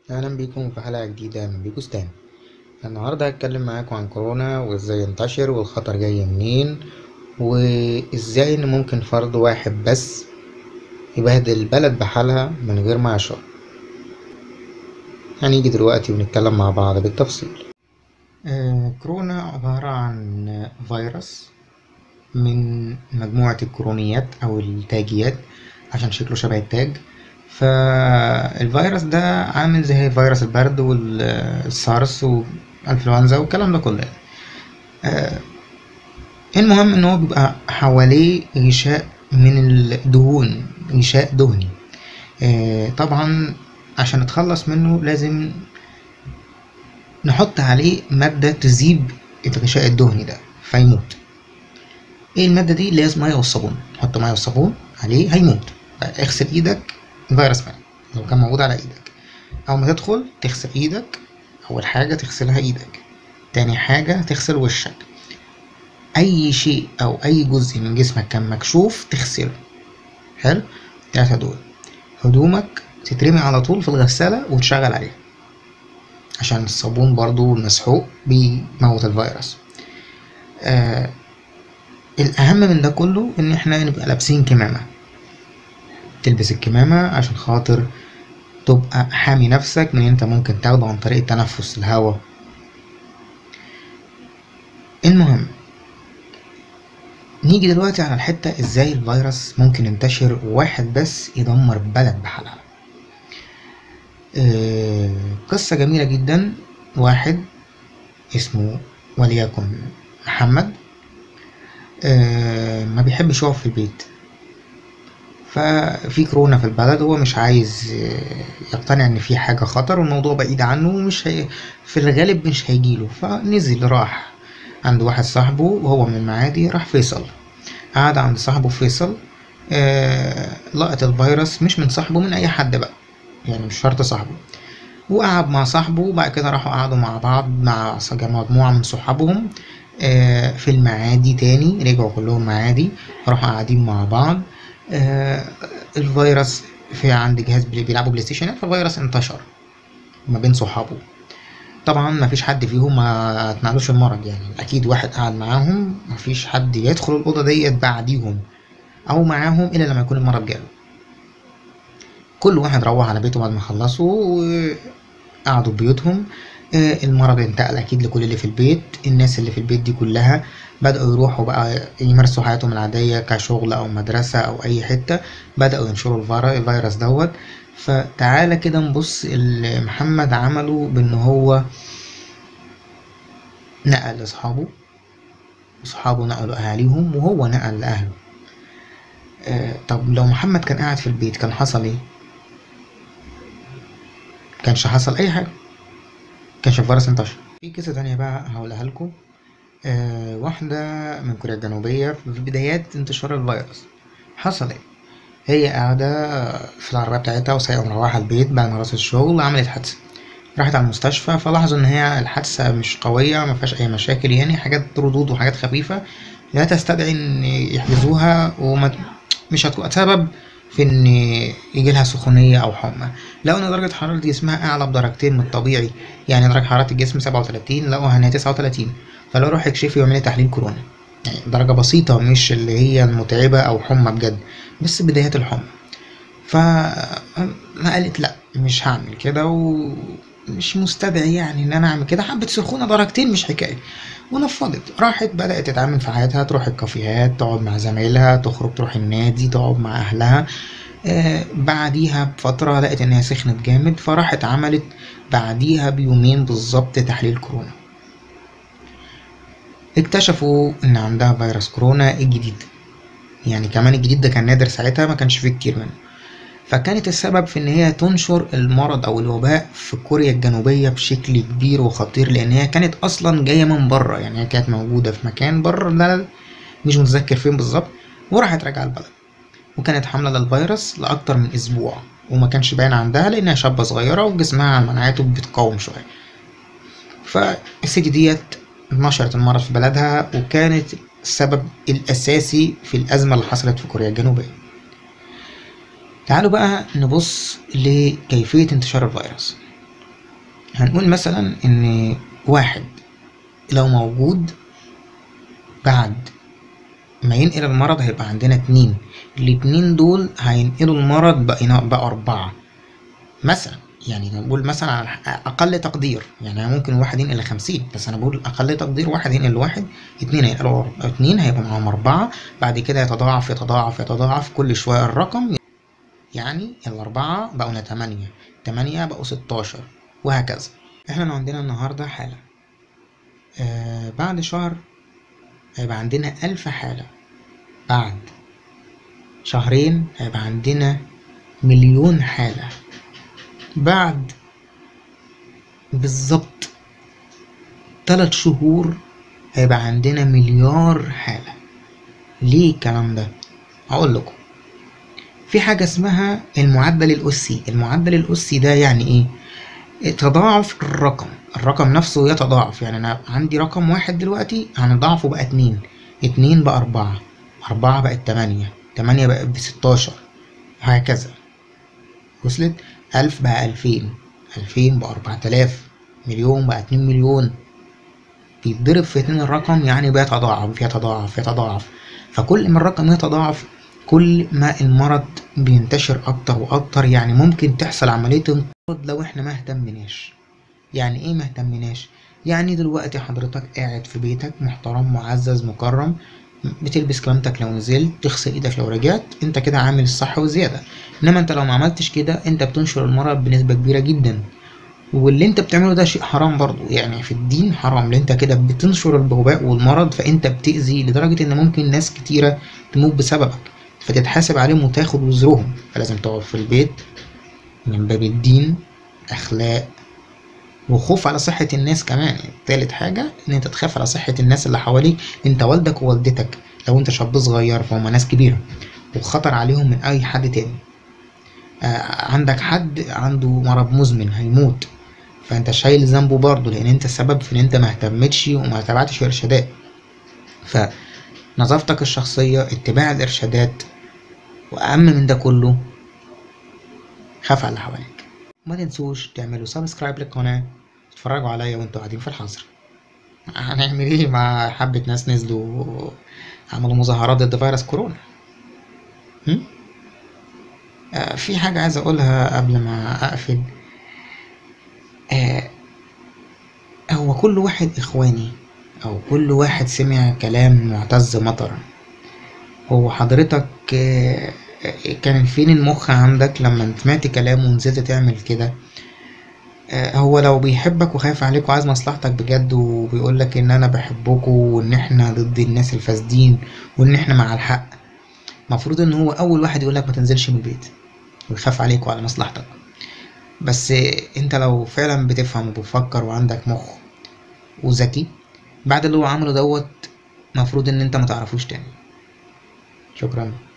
أهلا بيكم في حلقة جديدة من بيكوستان النهاردة هتكلم معاكم عن كورونا وازاي ينتشر والخطر جاي منين وازاي ان ممكن فرد واحد بس يبهدل البلد بحالها من غير ما يشعر هنيجي دلوقتي ونتكلم مع بعض بالتفصيل آه، كورونا عبارة عن فيروس من مجموعة الكرونيات أو التاجيات عشان شكله شبه التاج فالفيروس ده عامل زي فيروس البرد والسارس والانفلونزا والكلام ده كله آه، المهم ان هو بيبقى حواليه غشاء من الدهون غشاء دهني آه، طبعا عشان نتخلص منه لازم نحط عليه مادة تذيب الغشاء الدهني ده فيموت ايه المادة دي اللي هي مية والصابون نحط مية والصابون عليه هيموت اغسل ايدك الفيروس مات لو كان موجود على ايدك اول ما تدخل تغسل ايدك اول حاجة تغسلها ايدك تاني حاجة تغسل وشك اي شيء او اي جزء من جسمك كان مكشوف تغسله حلو التلاتة دول هدومك تترمي على طول في الغسالة وتشغل عليها عشان الصابون برضو المسحوق بيموت الفيروس آه الأهم من ده كله إن احنا نبقى لابسين كمامة تلبس الكمامة عشان خاطر تبقى حامي نفسك من انت ممكن تاخده عن طريق التنفس الهواء المهم نيجي دلوقتي على الحتة ازاي الفيروس ممكن ينتشر واحد بس يدمر بلد بحالها آه، قصة جميلة جدا واحد اسمه وليكن محمد آه، ما بيحبش يقف في البيت ففي كورونا في البلد هو مش عايز آه، يقتنع ان في حاجة خطر والموضوع بعيد عنه ومش هي في الغالب مش هيجيله فنزل راح عند واحد صاحبه وهو من المعادي راح فيصل قعد عند صاحبه في فيصل آه لقط الفيروس مش من صاحبه من اي حد بقى يعني مش شرط صاحبه وقعد مع صاحبه وبعد كده راحوا قعدوا مع بعض مع ص- مجموعة من صحابهم آه، في المعادي تاني رجعوا كلهم معادي راحوا قاعدين مع بعض آه، الفيروس في عند جهاز بلاي- بيلعبوا بلاي ستيشن فالفيروس انتشر ما بين صحابه طبعا ما فيش حد فيهم ما اتنقلوش المرض يعني اكيد واحد قاعد معاهم ما فيش حد يدخل الاوضه ديت بعديهم او معاهم الا لما يكون المرض جاله كل واحد روح على بيته بعد ما خلصوا وقعدوا في بيوتهم آه، المرض انتقل اكيد لكل اللي في البيت الناس اللي في البيت دي كلها بدأوا يروحوا بقى يمارسوا حياتهم العادية كشغل أو مدرسة أو أي حتة بدأوا ينشروا الفير- الفيروس دوت فتعالى كده نبص اللي محمد عمله بإن هو نقل لأصحابه وصحابه نقلوا أهاليهم وهو نقل لأهله آه طب لو محمد كان قاعد في البيت كان حصل ايه؟ كانش حصل أي حاجة كانش الفيروس انتشر في قصة تانية بقى هقولها لكم آه واحدة من كوريا الجنوبية في بدايات انتشار الفيروس حصل ايه؟ هي قاعدة في العربية بتاعتها وسايقة مروحة البيت بعد ما خلصت الشغل عملت حادثة راحت على المستشفى فلاحظوا ان هي الحادثة مش قوية ما فيهاش اي مشاكل يعني حاجات ردود وحاجات خفيفة لا تستدعي ان يحجزوها وما مش هتكون سبب في ان يجي لها سخونية او حمى لو ان درجة حرارة جسمها اعلى بدرجتين من الطبيعي يعني درجة حرارة الجسم سبعة وتلاتين لقوها ان هي تسعة وتلاتين فلو روح اكشفي واعملي تحليل كورونا يعني درجة بسيطة مش اللي هي المتعبة او حمى بجد بس بدايات الحمى فما قالت لا مش هعمل كده ومش مستدعي يعني ان انا اعمل كده حبة سخونة درجتين مش حكاية ونفضت راحت بدأت تتعامل في حياتها تروح الكافيهات تقعد مع زمايلها تخرج تروح النادي تقعد مع أهلها آه بعديها بفترة لقت إن هي سخنت جامد فراحت عملت بعديها بيومين بالظبط تحليل كورونا اكتشفوا إن عندها فيروس كورونا الجديد يعني كمان الجديد ده كان نادر ساعتها ما كانش فيه كتير منه فكانت السبب في ان هي تنشر المرض او الوباء في كوريا الجنوبية بشكل كبير وخطير لان هي كانت اصلا جاية من بره يعني هي كانت موجودة في مكان بره البلد مش متذكر فين بالظبط وراحت راجعة البلد وكانت حاملة للفيروس لأكتر من أسبوع وما كانش باين عندها لأنها شابة صغيرة وجسمها مناعته بتقاوم شوية فالست ديت نشرت المرض في بلدها وكانت السبب الأساسي في الأزمة اللي حصلت في كوريا الجنوبية تعالوا بقى نبص لكيفية انتشار الفيروس هنقول مثلا ان واحد لو موجود بعد ما ينقل المرض هيبقى عندنا اتنين الاتنين دول هينقلوا المرض بقى بقى أربعة مثلا يعني نقول مثلا على أقل تقدير يعني ممكن واحد ينقل لخمسين بس أنا بقول أقل تقدير واحد ينقل لواحد اتنين هينقلوا أر- اتنين هيبقى معاهم أربعة بعد كده يتضاعف يتضاعف يتضاعف كل شوية الرقم يعني الأربعة بقوا تمانية تمانية بقوا ستاشر وهكذا احنا عندنا النهاردة حالة آه بعد شهر هيبقى عندنا ألف حالة بعد شهرين هيبقى عندنا مليون حالة بعد بالظبط تلات شهور هيبقى عندنا مليار حالة ليه الكلام ده؟ هقول لكم في حاجة اسمها المعدل الأسي المعدل الأسي ده يعني إيه؟ تضاعف الرقم الرقم نفسه يتضاعف يعني أنا عندي رقم واحد دلوقتي هنضاعفه بقى اتنين اتنين بقى أربعة أربعة بقت تمانية تمانية بقت بستاشر وهكذا وصلت ألف بقى ألفين ألفين بقى أربعة آلاف مليون بقى اتنين مليون بيتضرب في اتنين الرقم يعني بيتضاعف يتضاعف يتضاعف فكل ما الرقم يتضاعف كل ما المرض بينتشر أكتر وأكتر يعني ممكن تحصل عملية انقراض لو احنا ما اهتمناش يعني ايه ما اهتمناش يعني دلوقتي حضرتك قاعد في بيتك محترم معزز مكرم بتلبس كرامتك لو نزلت تغسل ايدك لو رجعت انت كده عامل الصح وزيادة انما انت لو ما عملتش كده انت بتنشر المرض بنسبة كبيرة جدا واللي انت بتعمله ده شيء حرام برضو يعني في الدين حرام لان انت كده بتنشر الوباء والمرض فانت بتأذي لدرجة ان ممكن ناس كتيرة تموت بسببك فتتحاسب عليهم وتاخد وزرهم فلازم تقعد في البيت من باب الدين اخلاق وخوف على صحة الناس كمان يعني تالت حاجة ان انت تخاف على صحة الناس اللي حواليك انت والدك ووالدتك لو انت شاب صغير فهم ناس كبيرة وخطر عليهم من اي حد تاني آه عندك حد عنده مرض مزمن هيموت فانت شايل ذنبه برضه لان انت السبب في ان انت ما اهتمتش وما تبعتش ارشادات فنظافتك الشخصية اتباع الارشادات واهم من ده كله خاف على اللي حواليك ما تنسوش تعملوا سبسكرايب للقناة تتفرجوا عليا وانتوا قاعدين في الحظر هنعمل ايه مع حبة ناس نزلوا عملوا مظاهرات ضد فيروس كورونا هم؟ آه في حاجة عايز اقولها قبل ما اقفل آه هو كل واحد اخواني او كل واحد سمع كلام معتز مطر هو حضرتك آه كان فين المخ عندك لما سمعت كلامه ونزلت تعمل كده هو لو بيحبك وخايف عليك وعايز مصلحتك بجد وبيقولك ان انا بحبكوا وان احنا ضد الناس الفاسدين وان احنا مع الحق مفروض ان هو اول واحد يقولك ما تنزلش من البيت ويخاف عليك وعلى مصلحتك بس انت لو فعلا بتفهم وبتفكر وعندك مخ وذكي بعد اللي هو عمله دوت مفروض ان انت ما تعرفوش تاني شكرا